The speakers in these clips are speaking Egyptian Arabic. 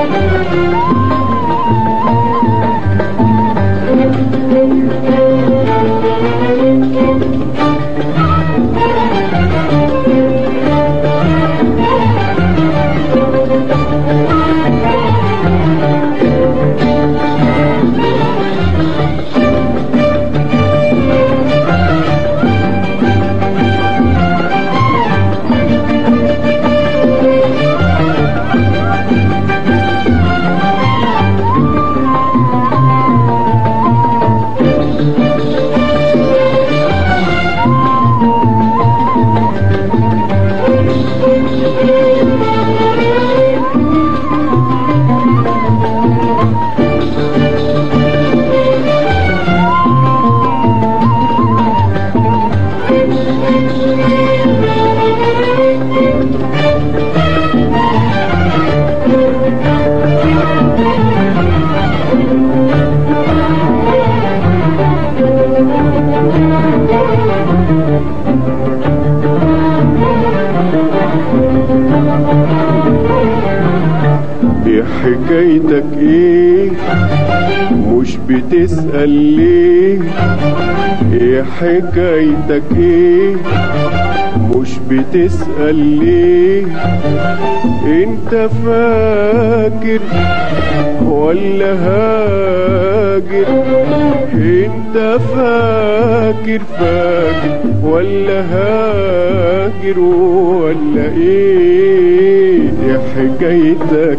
يا حكايتك ايه مش بتسأل ليه يا حكايتك ايه مش بتسأل ليه انت فاكر ولا هاجر انت فاكر فاكر ولا هاجر ولا ايه يا حكايتك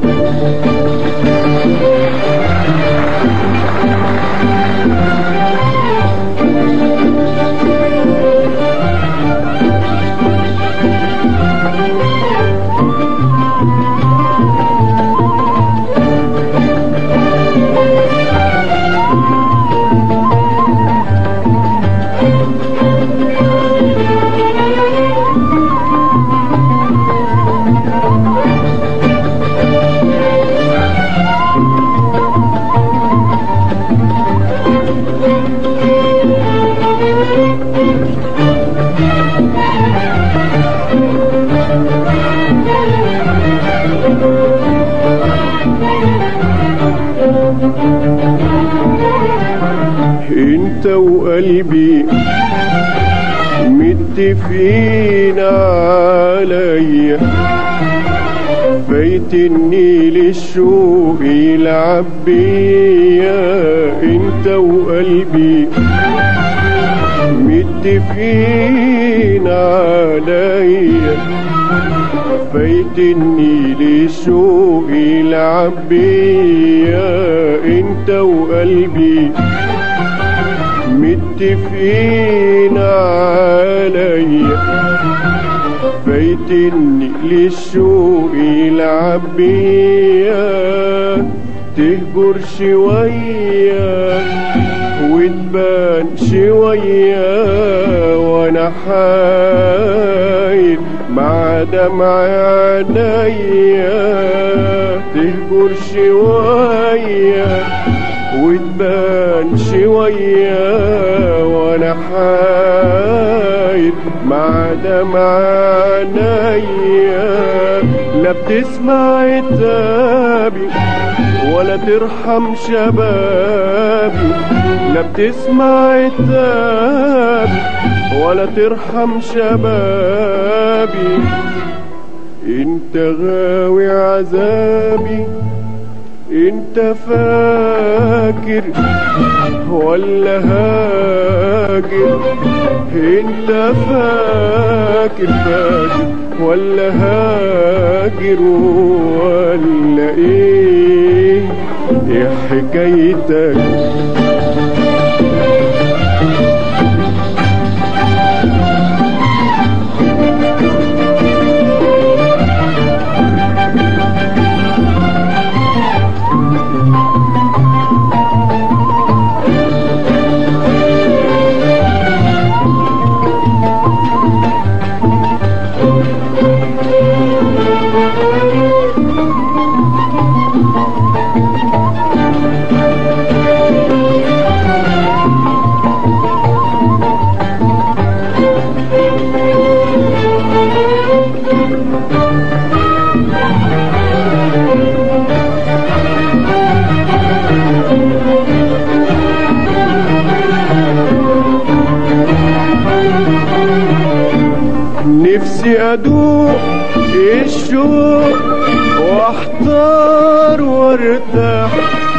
انت وقلبي متفقين عليا فايتني للشوق يلعب بيا انت وقلبي متفقين عليا فايتني للشوق يلعب بيا انت وقلبي متفقين عليا فايتني للشوق يلعب بيا تهجر شوية وتبان شوية وانا حايل مع دمع عينيا تهجر شوية وتبان شوية وانا حايل مع دمع عينيا لا بتسمع عتابي ولا ترحم شبابي لا بتسمع عتابي ولا ترحم شبابي انت غاوي عذابي انت فاكر ولا هاجر انت فاكر فاكر ولا هاجر ولا ايه يا حكايتك وارتاح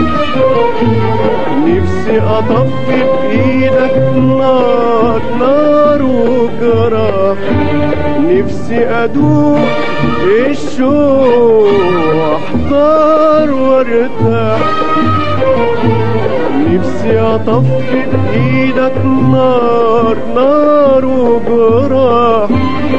نفسي اطفي بايدك نار نار وجراح نفسي ادوق الشوق واحضر وارتاح نفسي اطفي بايدك نار نار وجراح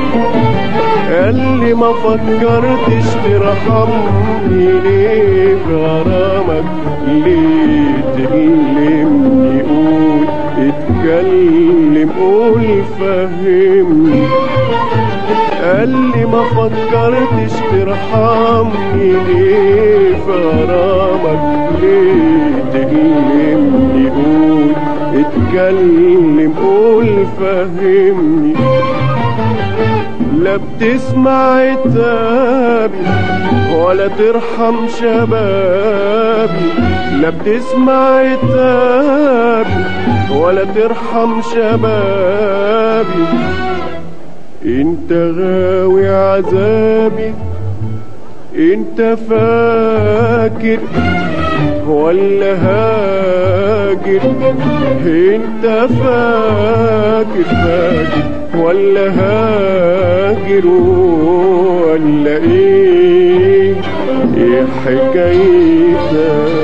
اللي ما فكرتش ترحمني ليه غرامك ليه تكلمني قول اتكلم قول فهمني اللي ما فكرتش ترحمني ليه غرامك ليه تكلمني قول اتكلم قول فهمني لا بتسمع عتابي ولا ترحم شبابي لا بتسمع عتابي ولا ترحم شبابي انت غاوي عذابي انت فاكر ولا هاجر انت فاكر فاكر ولا هاجر ولا ايه ايه حكايتك